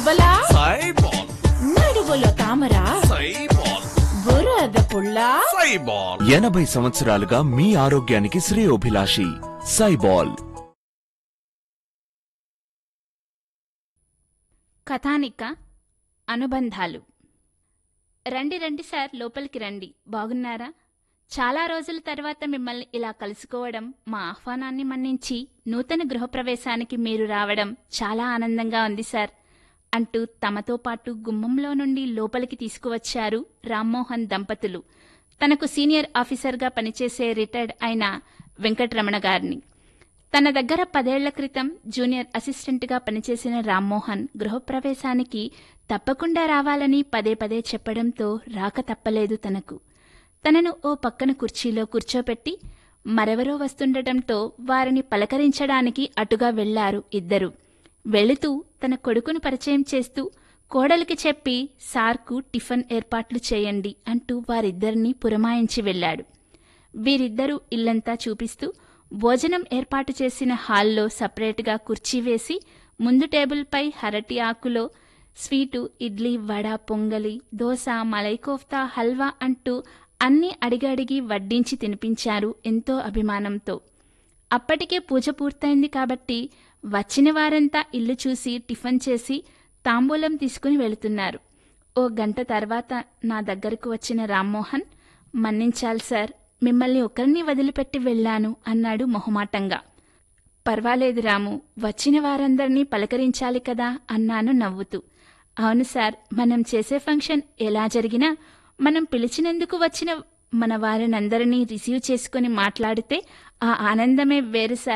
బొబ్బలా సైబాల్ నడువులో తామర సైబాల్ బురద పుల్ల సైబాల్ ఎనభై సంవత్సరాలుగా మీ ఆరోగ్యానికి శ్రేయోభిలాషి సైబాల్ కథానిక అనుబంధాలు రండి రండి సార్ లోపలికి రండి బాగున్నారా చాలా రోజుల తర్వాత మిమ్మల్ని ఇలా కలుసుకోవడం మా ఆహ్వానాన్ని మన్నించి నూతన గృహప్రవేశానికి మీరు రావడం చాలా ఆనందంగా ఉంది సార్ అంటూ తమతో పాటు గుమ్మంలో నుండి లోపలికి తీసుకువచ్చారు రామ్మోహన్ దంపతులు తనకు సీనియర్ ఆఫీసర్గా పనిచేసే రిటైర్డ్ అయిన వెంకటరమణ గారిని తన దగ్గర పదేళ్ల క్రితం జూనియర్ అసిస్టెంట్గా పనిచేసిన రామ్మోహన్ గృహప్రవేశానికి తప్పకుండా రావాలని పదే పదే చెప్పడంతో రాక తప్పలేదు తనకు తనను ఓ పక్కన కుర్చీలో కూర్చోపెట్టి మరెవరో వస్తుండటంతో వారిని పలకరించడానికి అటుగా వెళ్లారు ఇద్దరు వెళుతూ తన కొడుకును పరిచయం చేస్తూ కోడలికి చెప్పి సార్కు టిఫిన్ ఏర్పాట్లు చేయండి అంటూ వారిద్దరినీ పురమాయించి వెళ్ళాడు వీరిద్దరూ ఇల్లంతా చూపిస్తూ భోజనం ఏర్పాటు చేసిన హాల్లో సపరేట్గా కుర్చీ వేసి ముందు టేబుల్పై హరటి ఆకులో స్వీటు ఇడ్లీ వడ పొంగలి దోశ మలైకోఫ్తా హల్వా అంటూ అన్నీ అడిగి అడిగి వడ్డించి తినిపించారు ఎంతో అభిమానంతో అప్పటికే పూజ పూర్తయింది కాబట్టి వచ్చిన వారంతా ఇల్లు చూసి టిఫిన్ చేసి తాంబూలం తీసుకుని వెళుతున్నారు ఓ గంట తర్వాత నా దగ్గరకు వచ్చిన రామ్మోహన్ మన్నించాలి సార్ మిమ్మల్ని ఒకరిని వదిలిపెట్టి వెళ్ళాను అన్నాడు మొహమాటంగా పర్వాలేదు రాము వచ్చిన వారందరినీ పలకరించాలి కదా అన్నాను నవ్వుతూ అవును సార్ మనం చేసే ఫంక్షన్ ఎలా జరిగినా మనం పిలిచినందుకు వచ్చిన మన వారినందరినీ రిసీవ్ చేసుకుని మాట్లాడితే ఆ ఆనందమే వేరు సార్